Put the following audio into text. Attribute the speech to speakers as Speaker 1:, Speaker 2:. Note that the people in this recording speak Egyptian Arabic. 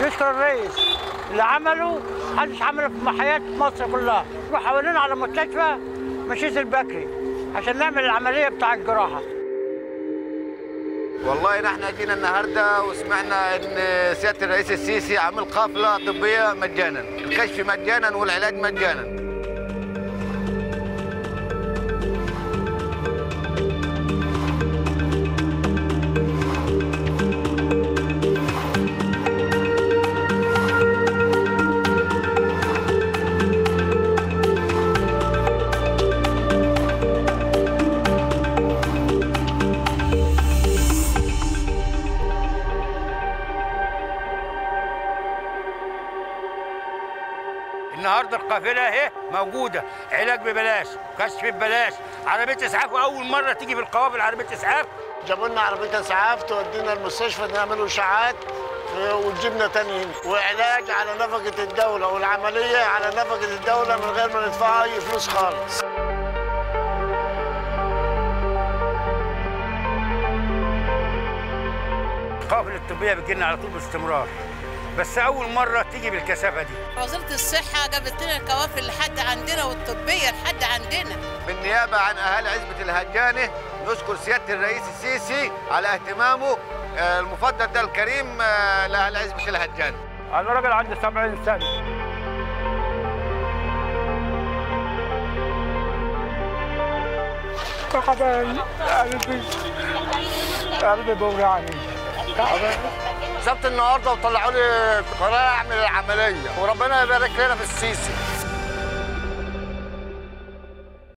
Speaker 1: يشكر الرئيس اللي عمله محدش عمله في حياة مصر كلها روح حوالينا على مستشفى مشيت البكري عشان نعمل العملية بتاع الجراحة
Speaker 2: والله نحن جينا النهارده وسمعنا ان سياده الرئيس السيسي عامل قافله طبيه مجانا، الكشف مجانا والعلاج مجانا.
Speaker 3: النهارده القافله اهي موجوده علاج ببلاش كشف ببلاش عربيه اسعاف واول مره تيجي في القوافل عربيه اسعاف
Speaker 4: جابوا لنا عربيه اسعاف تودينا المستشفى نعملوا اشاعات وتجيبنا تاني هنا وعلاج على نفقه الدوله والعمليه على نفقه الدوله من غير ما ندفع اي فلوس خالص
Speaker 3: القوافل الطبيه بتجيلنا على طول باستمرار بس اول مره تيجي بالكثافه دي
Speaker 5: وزارة الصحة جابت لنا الكوافل لحد عندنا والطبية لحد عندنا
Speaker 2: بالنيابه عن اهالي عزبه الهجانه نشكر سياده الرئيس السيسي على اهتمامه آه، المفضل ده الكريم آه، لاهل عزبه الهجانه.
Speaker 1: أنا راجل عندي 70 سنة تعبان قلبي قلبي بيوجعني تعبان
Speaker 4: سبت النهارده وطلعوا لي قرار اعمل العمليه وربنا يبارك لنا في السيسي